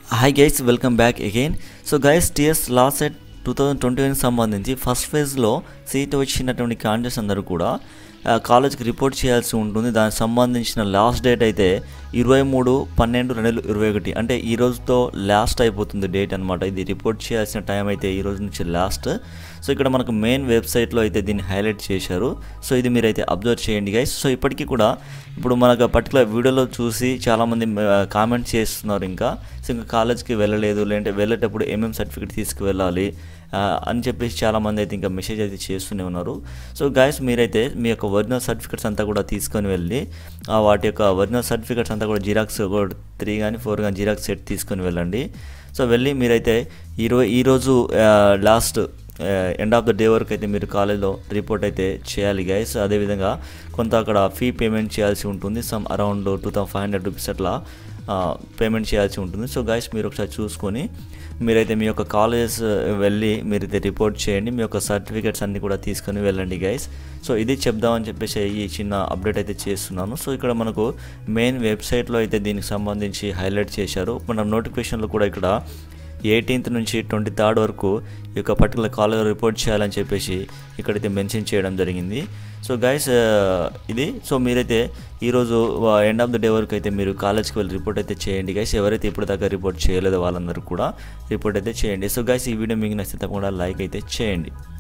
hi guys welcome back again so guys TS last set two thousand twenty వన్కి సంబంధించి first ఫేజ్లో seat వచ్చినటువంటి candidates అందరూ కూడా ఆ, కాలేజ్కి రిపోర్ట్ చేయాల్సి ఉంటుంది దానికి సంబంధించిన లాస్ట్ డేట్ అయితే ఇరవై మూడు పన్నెండు రెండు వేల ఇరవై ఒకటి అంటే ఈ రోజుతో లాస్ట్ అయిపోతుంది డేట్ అనమాట ఇది రిపోర్ట్ చేయాల్సిన టైం అయితే ఈ రోజు నుంచి లాస్ట్ సో ఇక్కడ మనకు మెయిన్ వెబ్సైట్లో అయితే దీన్ని హైలైట్ చేశారు సో ఇది మీరైతే అబ్జర్వ్ చేయండి గైస్ సో ఇప్పటికీ కూడా ఇప్పుడు మనకు పర్టికులర్ వీడియోలో చూసి చాలామంది కామెంట్ చేస్తున్నారు ఇంకా సో ఇంకా కాలేజ్కి వెళ్ళలేదు లేదంటే వెళ్ళేటప్పుడు ఏమేమి సర్టిఫికేట్ తీసుకువెళ్ళాలి ఆ, అని చెప్పేసి చాలామంది అయితే ఇంకా మెసేజ్ అయితే చేస్తూనే ఉన్నారు సో గాయస్ మీరైతే మీ యొక్క ఒరిజినల్ సర్టిఫికేట్స్ అంతా కూడా తీసుకొని వెళ్ళి ఆ, వాటి యొక్క ఒరిజినల్ సర్టిఫికేట్స్ అంతా కూడా జిరాక్స్ త్రీ కానీ ఫోర్ కానీ జిరాక్స్ సెట్ తీసుకొని వెళ్ళండి సో వెళ్ళి మీరైతే ఈరోజు ఈరోజు last end of the day వరకు అయితే మీరు కాలేజ్లో రిపోర్ట్ అయితే చేయాలి గైస్ అదేవిధంగా కొంత అక్కడ ఫీ పేమెంట్ చేయాల్సి ఉంటుంది some around two thousand five hundred rupees అట్లా పేమెంట్ చేయాల్సి ఉంటుంది సో గైస్ మీరు ఒకసారి చూసుకొని మీరైతే మీ యొక్క కాలేజెస్ వెళ్ళి మీరైతే రిపోర్ట్ చేయండి మీ యొక్క సర్టిఫికేట్స్ అన్నీ కూడా తీసుకొని వెళ్ళండి గైస్ సో ఇది చెప్దామని చెప్పేసి ఈ చిన్న అప్డేట్ అయితే చేస్తున్నాను సో ఇక్కడ మనకు మెయిన్ వెబ్సైట్లో అయితే దీనికి సంబంధించి హైలైట్ చేశారు మన నోటిఫికేషన్లో కూడా ఇక్కడ ఎయిటీన్త్ నుంచి ట్వంటీ థర్డ్ వరకు ఈ యొక్క పర్టికులర్ కాలేజ్ రిపోర్ట్ చేయాలని చెప్పేసి ఇక్కడైతే మెన్షన్ చేయడం జరిగింది సో గైస్ ఇది సో మీరైతే ఈరోజు ఎండ్ ఆఫ్ ద డే వరకు అయితే మీరు కాలేజ్కి వెళ్ళి రిపోర్ట్ అయితే చేయండి గైస్ ఎవరైతే ఇప్పుడు దాకా రిపోర్ట్ చేయలేదో వాళ్ళందరూ కూడా రిపోర్ట్ అయితే చేయండి సో గైస్ ఈ వీడియో మీకు నచ్చితే తప్పకుండా లైక్ అయితే చేయండి